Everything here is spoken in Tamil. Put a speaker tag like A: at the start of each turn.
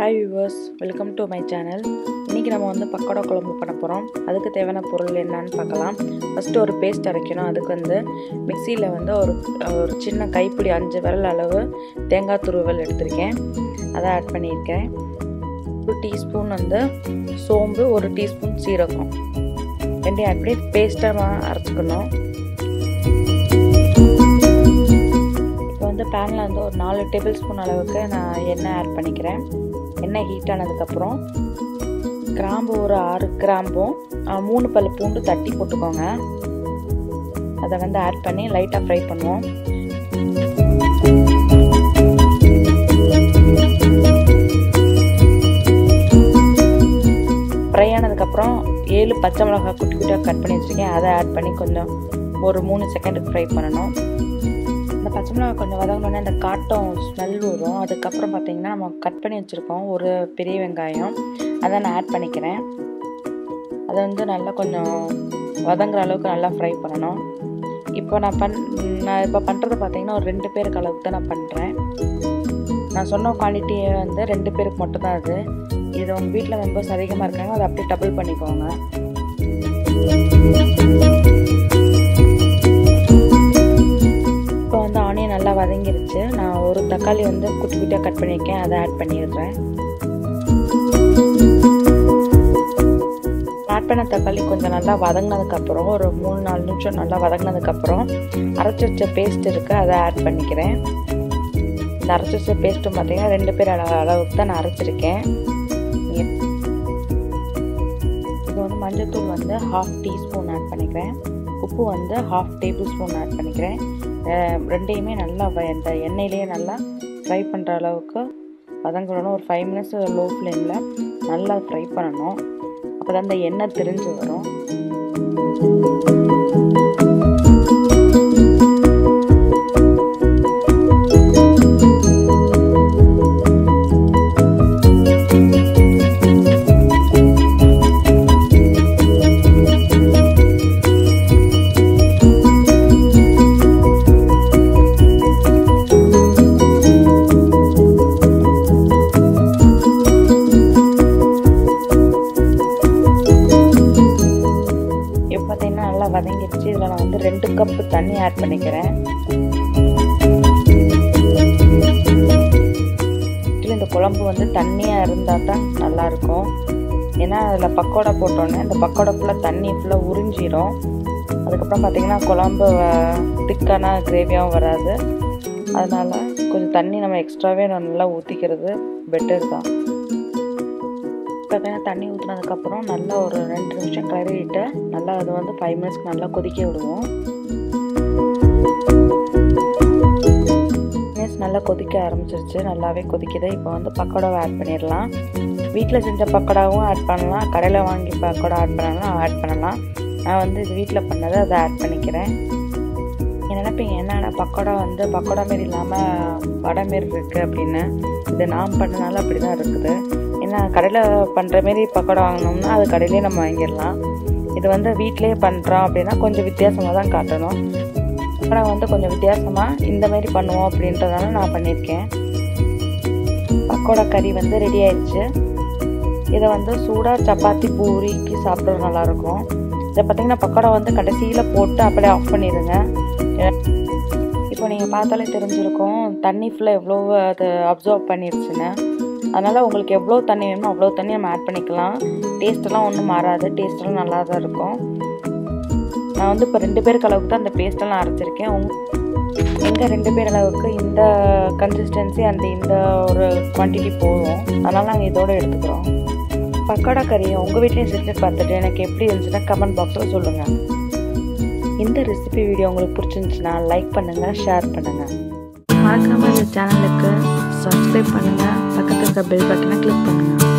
A: hi viewers welcome to my channel இன்றைக்கி நம்ம வந்து பக்கோடா குழம்பு பண்ண போகிறோம் அதுக்கு தேவையான பொருள் என்னன்னு பார்க்கலாம் ஃபஸ்ட்டு ஒரு பேஸ்ட் அரைக்கணும் அதுக்கு வந்து மிக்சியில் வந்து ஒரு ஒரு சின்ன கைப்பிடி அஞ்சு விரல் அளவு தேங்காய் துருவல் எடுத்திருக்கேன் அதை ஆட் பண்ணியிருக்கேன் ஒரு டீஸ்பூன் வந்து சோம்பு ஒரு டீஸ்பூன் சீரகம் ரெண்டையும் ஆட் பண்ணி பேஸ்ட்டாக அரைச்சிக்கணும் இப்போ வந்து பேனில் வந்து ஒரு நாலு டேபிள் ஸ்பூன் அளவுக்கு நான் எண்ணெய் ஆட் பண்ணிக்கிறேன் எண்ணெய் ஹீட் ஆனதுக்கப்புறம் கிராம்பு ஒரு ஆறு கிராம்பும் மூணு பல் பூண்டு தட்டி போட்டுக்கோங்க அதை வந்து ஆட் பண்ணி லைட்டாக ஃப்ரை பண்ணுவோம் ஃப்ரை ஆனதுக்கப்புறம் ஏழு பச்சை மிளகாய் குட்டி குட்டியாக கட் பண்ணி வச்சுருக்கேன் அதை ஆட் பண்ணி கொஞ்சம் ஒரு மூணு செகண்டுக்கு ஃப்ரை பண்ணணும் இந்த பச்சை மிளகாய் கொஞ்சம் வதங்கினோடனே அந்த காட்டம் ஸ்மெல் வரும் அதுக்கப்புறம் பார்த்திங்கன்னா நம்ம கட் பண்ணி வச்சுருக்கோம் ஒரு பெரிய வெங்காயம் அதை நான் ஆட் பண்ணிக்கிறேன் அதை வந்து நல்லா கொஞ்சம் வதங்குற அளவுக்கு நல்லா ஃப்ரை பண்ணணும் இப்போ நான் பண் நான் இப்போ பண்ணுறது பார்த்திங்கன்னா ஒரு ரெண்டு பேருக்கு அளவுக்கு தான் நான் பண்ணுறேன் நான் சொன்ன குவாலிட்டியை வந்து ரெண்டு பேருக்கு மட்டும்தான் அது இது உங்கள் வீட்டில் மெம்பர்ஸ் அதிகமாக இருக்காங்க அதை அப்படியே டபுள் பண்ணிக்கோங்க இப்போ வந்து ஆனியன் நல்லா வதங்கிருச்சு நான் ஒரு தக்காளி வந்து குட்டி குட்டியாக கட் பண்ணியிருக்கேன் அதை ஆட் பண்ணிடுறேன் ஆட் பண்ண தக்காளி கொஞ்சம் நல்லா வதங்கினதுக்கப்புறம் ஒரு மூணு நாலு நிமிஷம் நல்லா வதங்கினதுக்கப்புறம் அரைச்சி வச்ச பேஸ்ட் இருக்குது அதை ஆட் பண்ணிக்கிறேன் இந்த அரைச்சி வச்ச பேஸ்ட்டும் பார்த்தீங்கன்னா ரெண்டு பேர் அளவு அளவுக்கு தான் நான் அரைச்சிருக்கேன் இது வந்து மஞ்சள்தூள் வந்து ஹாஃப் டீஸ்பூன் ஆட் பண்ணிக்கிறேன் உப்பு வந்து ஹாஃப் டேபிள் ஸ்பூன் ஆட் பண்ணிக்கிறேன் ரெண்டையுமே நல்லா இந்த எண்ணெயிலேயே நல்லா ஃப்ரை பண்ணுற அளவுக்கு வதங்கணும் ஒரு ஃபைவ் மினிட்ஸ் லோ ஃப்ளேமில் நல்லா ஃப்ரை பண்ணணும் அப்போ தான் அந்த எண்ணெய் திரிஞ்சு வரும் பார்த்தீங்கன்னா நல்லா வதங்கிடுச்சு இதில் நான் வந்து ரெண்டு கப்பு தண்ணி ஆட் பண்ணிக்கிறேன் இந்த குழம்பு வந்து தண்ணியாக இருந்தால் தான் நல்லாயிருக்கும் ஏன்னா அதில் பக்கோடா போட்டோன்னே அந்த பக்கோடா ஃபுல்லாக தண்ணி ஃபுல்லாக உறிஞ்சிடும் அதுக்கப்புறம் பார்த்திங்கன்னா குழம்பு திக்கான கிரேவியாகவும் வராது அதனால் கொஞ்சம் தண்ணி நம்ம எக்ஸ்ட்ராவே நல்லா ஊற்றிக்கிறது பெட்டர் தான் பார்த்தீங்கன்னா தண்ணி ஊற்றினதுக்கப்புறம் நல்லா ஒரு ரெண்டு நிமிஷம் கழுவிட்டு நல்லா அது வந்து ஃபைவ் மினிட்ஸ்க்கு நல்லா கொதிக்க விடுவோம் மினிட்ஸ் நல்லா கொதிக்க ஆரம்பிச்சிருச்சு நல்லாவே கொதிக்குது இப்போ வந்து பக்கோடாவை ஆட் பண்ணிடலாம் வீட்டில் செஞ்ச பக்கோடாவும் ஆட் பண்ணலாம் கடையில் வாங்கி பக்கோடா ஆட் பண்ணலாம் ஆட் பண்ணலாம் நான் வந்து இது வீட்டில் பண்ணதை அதை ஆட் பண்ணிக்கிறேன் நீங்கள் நினைப்பீங்க என்னென்ன பக்கோடா வந்து பக்கோடா மாரி இல்லாமல் வடை மாரி இருக்குது அப்படின்னு இது நான் பண்ணனால அப்படி தான் இருக்குது ஏன்னா கடையில் பண்ணுற மாரி பக்கோடா வாங்கினோம்னா அது கடையிலே நம்ம வாங்கிடலாம் இது வந்து வீட்டிலே பண்ணுறோம் அப்படின்னா கொஞ்சம் வித்தியாசமாக தான் காட்டணும் பக்கோடா வந்து கொஞ்சம் வித்தியாசமாக இந்த மாதிரி பண்ணுவோம் அப்படின்றதால நான் பண்ணியிருக்கேன் பக்கோடா கறி வந்து ரெடி ஆயிடுச்சு இதை வந்து சூடாக சப்பாத்தி பூரிக்கு சாப்பிட்றது நல்லாயிருக்கும் இதை பார்த்திங்கன்னா பக்கோடா வந்து கடைசியில் போட்டு அப்படியே ஆஃப் பண்ணிடுங்க இப்போ நீங்கள் பார்த்தாலே தெரிஞ்சிருக்கும் தண்ணி ஃபுல்லாக எவ்வளோ அது அப்சர்வ் பண்ணிருச்சுன்னு அதனால் உங்களுக்கு எவ்வளோ தண்ணி வேணுமோ அவ்வளோ தண்ணி நம்ம ஆட் பண்ணிக்கலாம் டேஸ்ட்டெல்லாம் ஒன்றும் மாறாது டேஸ்ட்டெல்லாம் நல்லா தான் இருக்கும் நான் வந்து இப்போ ரெண்டு பேருக்கு அளவுக்கு தான் அந்த பேஸ்ட்டெல்லாம் அரைச்சிருக்கேன் உங் எங்கள் ரெண்டு பேர் அளவுக்கு இந்த கன்சிஸ்டன்சி அந்த இந்த ஒரு குவான்டிட்டி போதும் அதனால் நாங்கள் இதோடு எடுத்துக்கிறோம் பக்கோடா கறியை உங்கள் வீட்லேயும் செஞ்சு பார்த்துட்டு எனக்கு எப்படி இருந்துச்சுன்னா கமெண்ட் பாக்ஸில் சொல்லுங்கள் இந்த ரெசிபி வீடியோ உங்களுக்கு பிடிச்சிருந்துச்சுன்னா லைக் பண்ணுங்கள் ஷேர் பண்ணுங்கள் மறக்காமல் இந்த சேனலுக்கு சப்ஸ்கிரைப் பண்ணுங்கள் பக்கத்தில் இருக்க பெல் பட்டனை கிளிக் பண்ணுங்கள்